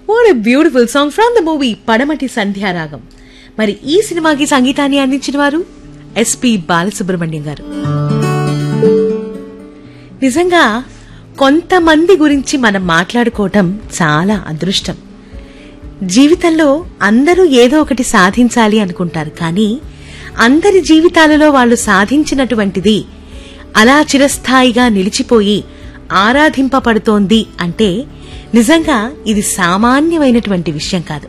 what a beautiful song from the movie Padamati Sandhyaragam మరి ఈ సినిమాకి సంగీతాన్ని అందించిన వారు ఎస్పి బాలసుబ్రహ్మణ్యం గారు నిజంగా కొంతమంది గురించి మనం మాట్లాడుకోవటం చాలా అదృష్టం జీవితంలో అందరూ ఏదో ఒకటి సాధించాలి అనుకుంటారు కానీ అందరి జీవితాలలో వాళ్ళు సాధించినటువంటిది అలా చిరస్థాయిగా నిలిచిపోయి ఆరాధింపబడుతోంది అంటే నిజంగా ఇది సామాన్యమైనటువంటి విషయం కాదు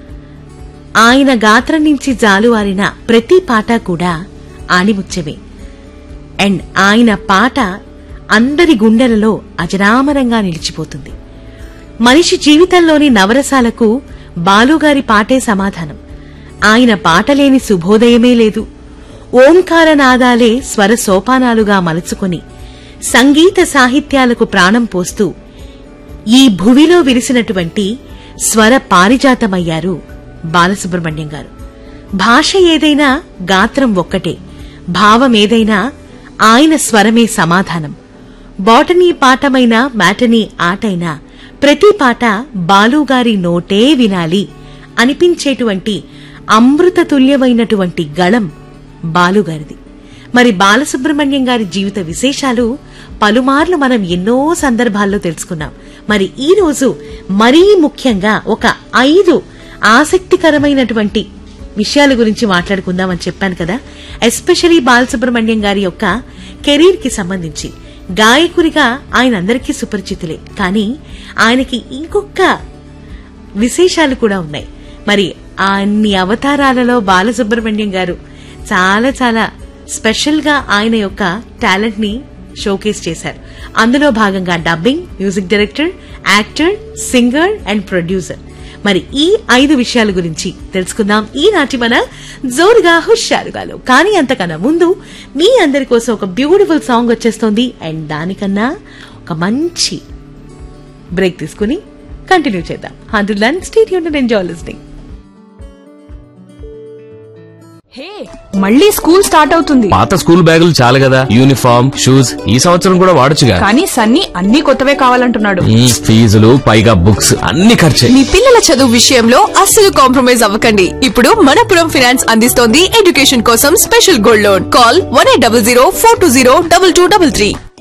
ఆయన గాత్రం నుంచి జాలువారిన ప్రతి పాట కూడా ఆణిముత్యమే అండ్ ఆయన పాట అందరి గుండెలలో అజరామరంగా నిలిచిపోతుంది మనిషి జీవితంలోని నవరసాలకు బాలుగారి పాటే సమాధానం ఆయన పాటలేని శుభోదయమే లేదు ఓంకార నాదాలే స్వర సోపానాలుగా మలుచుకొని సంగీత సాహిత్యాలకు ప్రాణం పోస్తూ ఈ భువిలో విరిసినటువంటి స్వర పారిజాతమయ్యారు బాలసుబ్రహ్మణ్యం గారు భాష ఏదైనా గాత్రం ఒక్కటే భావం ఏదైనా ఆయన స్వరమే సమాధానం బాటనీ పాఠమైన మ్యాటనీ ఆటైనా ప్రతి పాట బాలుగారి నోటే వినాలి అనిపించేటువంటి అమృతతుల్యమైనటువంటి గళం బాలుగారిది మరి బాలసుబ్రహ్మణ్యం గారి జీవిత విశేషాలు పలుమార్లు మనం ఎన్నో సందర్భాల్లో తెలుసుకున్నాం మరి ఈ రోజు మరీ ముఖ్యంగా ఒక ఐదు ఆసక్తికరమైనటువంటి విషయాల గురించి మాట్లాడుకుందామని చెప్పాను కదా ఎస్పెషలీ బాలసుబ్రహ్మణ్యం గారి యొక్క కెరీర్ కి సంబంధించి గాయకుడిగా ఆయన అందరికీ సుపరిచితులే కానీ ఆయనకి ఇంకొక విశేషాలు కూడా ఉన్నాయి మరి అన్ని అవతారాలలో బాలసుబ్రహ్మణ్యం గారు చాలా చాలా స్పెషల్ గా ఆయన యొక్క టాలెంట్ ని షోకేస్ చేశారు అందులో భాగంగా dubbing music director actor singer and producer మరి ఈ ఐదు విషయాల గురించి తెలుసుకుందాం ఈనాటి మన జోరుగా హుషారుగాలో కానీ అంతకన్నా ముందు మీ అందరి కోసం ఒక బ్యూటిఫుల్ సాంగ్ వచ్చేస్తోంది అండ్ దానికన్నా ఒక మంచి బ్రేక్ తీసుకుని కంటిన్యూ చేద్దాం అందులో state unit enjoy listening hey మళ్ళీ స్కూల్ స్టార్ట్ అవుతుంది పాత స్కూల్ బ్యాగులు చాలు కదా యూనిఫామ్ షూస్ ఈ సంవత్సరం కూడా వాడొచ్చుగా కానీ సన్నీ అన్ని కొత్తవే కావాలంటున్నాడు ఈ ఫీజులు పైగా బుక్స్ అన్ని ఖర్చే మీ పిల్లల చదువు విషయంలో అస్సలు కాంప్రమైజ్ అవ్వకండి ఇప్పుడు మనపురం ఫినాన్స్ అందిస్తోంది ఎడ్యుకేషన్ కోసం special gold loan call one eight double zero four two zero double two double three